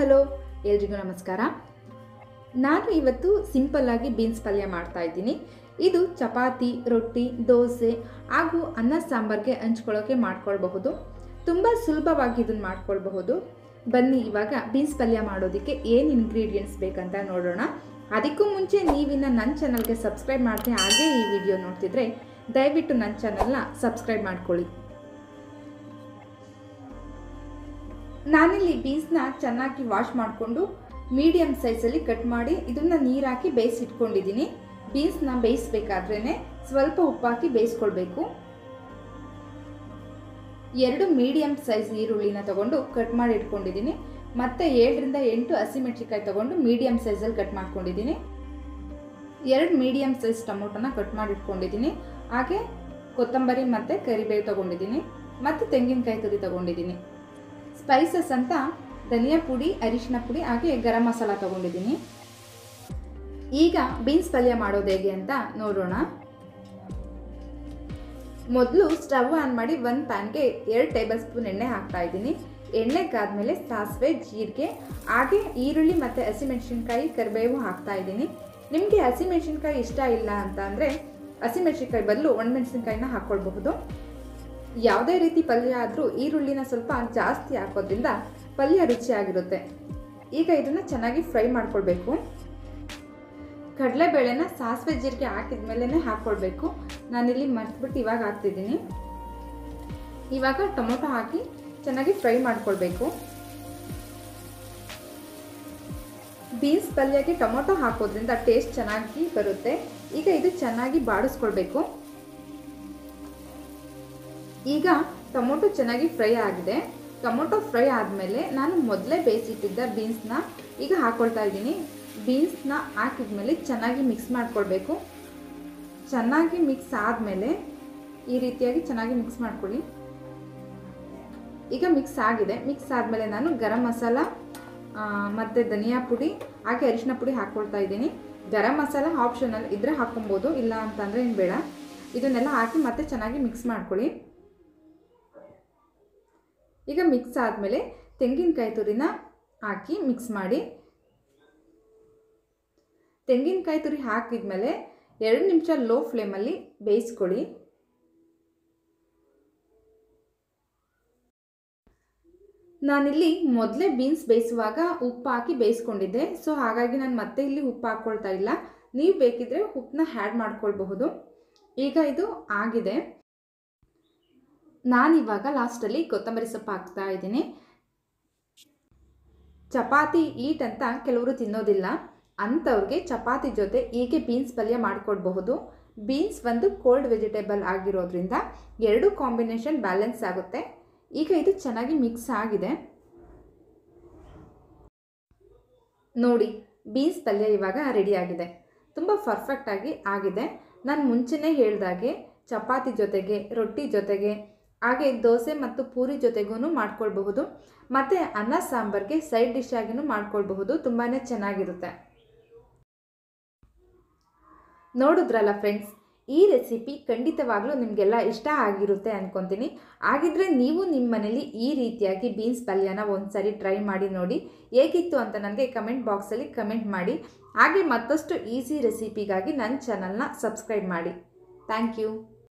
hello ಎಲ್ರಿಗೂ ನಮಸ್ಕಾರ ನಾನು ಇವತ್ತು ಸಿಂಪಲ್ಲಾಗಿ ಬೀನ್ಸ್ ಪಲ್ಯ ಮಾಡ್ತಾ ಇದ್ದೀನಿ ಇದು ಚಪಾತಿ ರೊಟ್ಟಿ ದೋಸೆ ಹಾಗೂ ಅನ್ನ ಸಾಂಬಾರ್ಗೆ ಹಂಚ್ಕೊಳ್ಳೋಕೆ ಮಾಡ್ಕೊಳ್ಬಹುದು ತುಂಬ ಸುಲಭವಾಗಿ ಇದನ್ನು ಮಾಡ್ಕೊಳ್ಬಹುದು ಬನ್ನಿ ಇವಾಗ ಬೀನ್ಸ್ ಪಲ್ಯ ಮಾಡೋದಕ್ಕೆ ಏನು ಇಂಗ್ರೀಡಿಯೆಂಟ್ಸ್ ಬೇಕಂತ ನೋಡೋಣ ಅದಕ್ಕೂ ಮುಂಚೆ ನೀವಿನ್ನ ನನ್ನ ಚಾನಲ್ಗೆ ಸಬ್ಸ್ಕ್ರೈಬ್ ಮಾಡದೆ ಹಾಗೇ ಈ ವಿಡಿಯೋ ನೋಡ್ತಿದ್ರೆ ದಯವಿಟ್ಟು ನನ್ನ ಚಾನಲ್ನ ಸಬ್ಸ್ಕ್ರೈಬ್ ಮಾಡ್ಕೊಳ್ಳಿ ನಾನಿಲ್ಲಿ ಬೀನ್ಸ್ನ ಚೆನ್ನಾಗಿ ವಾಶ್ ಮಾಡಿಕೊಂಡು ಮೀಡಿಯಮ್ ಸೈಜಲ್ಲಿ ಕಟ್ ಮಾಡಿ ಇದನ್ನು ನೀರು ಹಾಕಿ ಬೇಯಿಸಿಟ್ಕೊಂಡಿದ್ದೀನಿ ಬೀನ್ಸ್ನ ಬೇಯಿಸ್ಬೇಕಾದ್ರೇ ಸ್ವಲ್ಪ ಉಪ್ಪಾಕಿ ಬೇಯಿಸ್ಕೊಳ್ಬೇಕು ಎರಡು ಮೀಡಿಯಮ್ ಸೈಜ್ ಈರುಳ್ಳಿನ ತಗೊಂಡು ಕಟ್ ಮಾಡಿ ಇಟ್ಕೊಂಡಿದ್ದೀನಿ ಮತ್ತು ಏಳರಿಂದ ಎಂಟು ಹಸಿಮೆಣಸಿಕಾಯಿ ತಗೊಂಡು ಮೀಡಿಯಮ್ ಸೈಜಲ್ಲಿ ಕಟ್ ಮಾಡ್ಕೊಂಡಿದ್ದೀನಿ ಎರಡು ಮೀಡಿಯಮ್ ಸೈಜ್ ಟೊಮೊಟೊನ ಕಟ್ ಮಾಡಿ ಇಟ್ಕೊಂಡಿದ್ದೀನಿ ಹಾಗೆ ಕೊತ್ತಂಬರಿ ಮತ್ತು ಕರಿಬೇವು ತಗೊಂಡಿದ್ದೀನಿ ಮತ್ತು ತೆಂಗಿನಕಾಯಿ ತುರಿ ತಗೊಂಡಿದ್ದೀನಿ ಸ್ಪೈಸಸ್ ಅಂತ ಧನಿಯಾ ಪುಡಿ ಅರಿಶಿನ ಪುಡಿ ಹಾಗೆ ಗರಂ ಮಸಾಲ ತಗೊಂಡಿದ್ದೀನಿ ಈಗ ಬೀನ್ಸ್ ಪಲ್ಯ ಮಾಡೋದು ಹೇಗೆ ಅಂತ ನೋಡೋಣ ಮೊದಲು ಸ್ಟವ್ ಆನ್ ಮಾಡಿ ಒಂದು ಪ್ಯಾನ್ಗೆ ಎರಡು ಟೇಬಲ್ ಸ್ಪೂನ್ ಎಣ್ಣೆ ಹಾಕ್ತಾ ಇದ್ದೀನಿ ಎಣ್ಣೆ ಕಾದ್ಮೇಲೆ ಸಾಸಿವೆ ಜೀರಿಗೆ ಹಾಗೆ ಈರುಳ್ಳಿ ಮತ್ತು ಹಸಿಮೆಣಸಿನ್ಕಾಯಿ ಕರಿಬೇವು ಹಾಕ್ತಾ ಇದ್ದೀನಿ ನಿಮಗೆ ಹಸಿಮೆಣಸಿನ್ಕಾಯಿ ಇಷ್ಟ ಇಲ್ಲ ಅಂತ ಅಂದರೆ ಹಸಿಮೆಣಸಿನ್ಕಾಯಿ ಬದಲು ಒಣಮೆಣಸಿನ್ಕಾಯಿನ ಹಾಕ್ಕೊಳ್ಬಹುದು ಯಾವುದೇ ರೀತಿ ಪಲ್ಯ ಆದರೂ ಈರುಳ್ಳಿನ ಸ್ವಲ್ಪ ಜಾಸ್ತಿ ಹಾಕೋದ್ರಿಂದ ಪಲ್ಯ ರುಚಿಯಾಗಿರುತ್ತೆ ಈಗ ಇದನ್ನು ಚೆನ್ನಾಗಿ ಫ್ರೈ ಮಾಡ್ಕೊಳ್ಬೇಕು ಕಡಲೆಬೇಳೆನ ಸಾಸಿವೆ ಜೀರಿಗೆ ಹಾಕಿದ ಮೇಲೇ ಹಾಕ್ಕೊಳ್ಬೇಕು ನಾನಿಲ್ಲಿ ಮರ್ತ್ಬಿಟ್ಟು ಇವಾಗ ಹಾಕ್ತಿದ್ದೀನಿ ಇವಾಗ ಟೊಮೊಟೊ ಹಾಕಿ ಚೆನ್ನಾಗಿ ಫ್ರೈ ಮಾಡ್ಕೊಳ್ಬೇಕು ಬೀನ್ಸ್ ಪಲ್ಯಕ್ಕೆ ಟೊಮೊಟೊ ಹಾಕೋದ್ರಿಂದ ಟೇಸ್ಟ್ ಚೆನ್ನಾಗಿ ಬರುತ್ತೆ ಈಗ ಇದು ಚೆನ್ನಾಗಿ ಬಾಡಿಸ್ಕೊಳ್ಬೇಕು ಈಗ ಟೊಮೊಟೊ ಚೆನ್ನಾಗಿ ಫ್ರೈ ಆಗಿದೆ ಟೊಮೊಟೊ ಫ್ರೈ ಆದಮೇಲೆ ನಾನು ಮೊದಲೇ ಬೇಯಿಸಿಟ್ಟಿದ್ದ ಬೀನ್ಸ್ನ ಈಗ ಹಾಕ್ಕೊಳ್ತಾ ಇದ್ದೀನಿ ಬೀನ್ಸ್ನ ಹಾಕಿದ್ಮೇಲೆ ಚೆನ್ನಾಗಿ ಮಿಕ್ಸ್ ಮಾಡ್ಕೊಳ್ಬೇಕು ಚೆನ್ನಾಗಿ ಮಿಕ್ಸ್ ಆದಮೇಲೆ ಈ ರೀತಿಯಾಗಿ ಚೆನ್ನಾಗಿ ಮಿಕ್ಸ್ ಮಾಡ್ಕೊಳ್ಳಿ ಈಗ ಮಿಕ್ಸ್ ಆಗಿದೆ ಮಿಕ್ಸ್ ಆದಮೇಲೆ ನಾನು ಗರಂ ಮಸಾಲ ಮತ್ತು ಧನಿಯಾ ಪುಡಿ ಹಾಗೆ ಅರಿಶಿನ ಪುಡಿ ಹಾಕ್ಕೊಳ್ತಾ ಇದ್ದೀನಿ ಗರಂ ಮಸಾಲ ಆಪ್ಷನಲ್ ಇದ್ದರೆ ಹಾಕ್ಕೊಬೋದು ಇಲ್ಲ ಅಂತಂದರೆ ಏನು ಬೇಡ ಇದನ್ನೆಲ್ಲ ಹಾಕಿ ಮತ್ತೆ ಚೆನ್ನಾಗಿ ಮಿಕ್ಸ್ ಮಾಡ್ಕೊಳ್ಳಿ ಈಗ ಮಿಕ್ಸ್ ಆದಮೇಲೆ ತೆಂಗಿನಕಾಯಿ ತುರಿನ ಹಾಕಿ ಮಿಕ್ಸ್ ಮಾಡಿ ತೆಂಗಿನಕಾಯಿ ತುರಿ ಹಾಕಿದ್ಮೇಲೆ ಎರಡು ನಿಮಿಷ ಲೋ ಫ್ಲೇಮಲ್ಲಿ ಬೇಯಿಸ್ಕೊಳ್ಳಿ ನಾನಿಲ್ಲಿ ಮೊದಲೇ ಬೀನ್ಸ್ ಬೇಯಿಸುವಾಗ ಉಪ್ಪು ಹಾಕಿ ಬೇಯಿಸ್ಕೊಂಡಿದ್ದೆ ಸೊ ಹಾಗಾಗಿ ನಾನು ಮತ್ತೆ ಇಲ್ಲಿ ಉಪ್ಪು ಹಾಕ್ಕೊಳ್ತಾ ಇಲ್ಲ ನೀವು ಬೇಕಿದ್ರೆ ಉಪ್ಪನ್ನ ಹ್ಯಾಡ್ ಮಾಡ್ಕೊಳ್ಬಹುದು ಈಗ ಇದು ಆಗಿದೆ ನಾನಿವಾಗ ಲಾಸ್ಟಲ್ಲಿ ಕೊತ್ತಂಬರಿ ಸೊಪ್ಪು ಹಾಕ್ತಾ ಇದ್ದೀನಿ ಚಪಾತಿ ಈಟ್ ಅಂತ ಕೆಲವರು ತಿನ್ನೋದಿಲ್ಲ ಅಂಥವ್ರಿಗೆ ಚಪಾತಿ ಜೊತೆ ಹೀಗೆ ಬೀನ್ಸ್ ಪಲ್ಯ ಮಾಡಿಕೊಡ್ಬಹುದು ಬೀನ್ಸ್ ಒಂದು ಕೋಲ್ಡ್ ವೆಜಿಟೇಬಲ್ ಆಗಿರೋದ್ರಿಂದ ಎರಡು ಕಾಂಬಿನೇಷನ್ ಬ್ಯಾಲೆನ್ಸ್ ಆಗುತ್ತೆ ಈಗ ಇದು ಚೆನ್ನಾಗಿ ಮಿಕ್ಸ್ ಆಗಿದೆ ನೋಡಿ ಬೀನ್ಸ್ ಪಲ್ಯ ಇವಾಗ ರೆಡಿಯಾಗಿದೆ ತುಂಬ ಪರ್ಫೆಕ್ಟಾಗಿ ಆಗಿದೆ ನಾನು ಮುಂಚೆನೇ ಹೇಳ್ದಾಗೆ ಚಪಾತಿ ಜೊತೆಗೆ ರೊಟ್ಟಿ ಜೊತೆಗೆ ಹಾಗೆ ದೋಸೆ ಮತ್ತು ಪೂರಿ ಜೊತೆಗೂ ಮಾಡ್ಕೊಳ್ಬಹುದು ಮತ್ತು ಅನ್ನ ಸಾಂಬಾರ್ಗೆ ಸೈಡ್ ಡಿಶ್ ಆಗಿನೂ ಮಾಡ್ಕೊಳ್ಬಹುದು ತುಂಬಾ ಚೆನ್ನಾಗಿರುತ್ತೆ ನೋಡಿದ್ರಲ್ಲ ಫ್ರೆಂಡ್ಸ್ ಈ ರೆಸಿಪಿ ಖಂಡಿತವಾಗ್ಲೂ ನಿಮಗೆಲ್ಲ ಇಷ್ಟ ಆಗಿರುತ್ತೆ ಅಂದ್ಕೊತೀನಿ ಹಾಗಿದ್ರೆ ನೀವು ನಿಮ್ಮ ಮನೇಲಿ ಈ ರೀತಿಯಾಗಿ ಬೀನ್ಸ್ ಪಲ್ಯನ ಒಂದ್ಸರಿ ಟ್ರೈ ಮಾಡಿ ನೋಡಿ ಹೇಗಿತ್ತು ಅಂತ ನನಗೆ ಕಮೆಂಟ್ ಬಾಕ್ಸಲ್ಲಿ ಕಮೆಂಟ್ ಮಾಡಿ ಹಾಗೆ ಮತ್ತಷ್ಟು ಈಸಿ ರೆಸಿಪಿಗಾಗಿ ನನ್ನ ಚಾನಲ್ನ ಸಬ್ಸ್ಕ್ರೈಬ್ ಮಾಡಿ ಥ್ಯಾಂಕ್ ಯು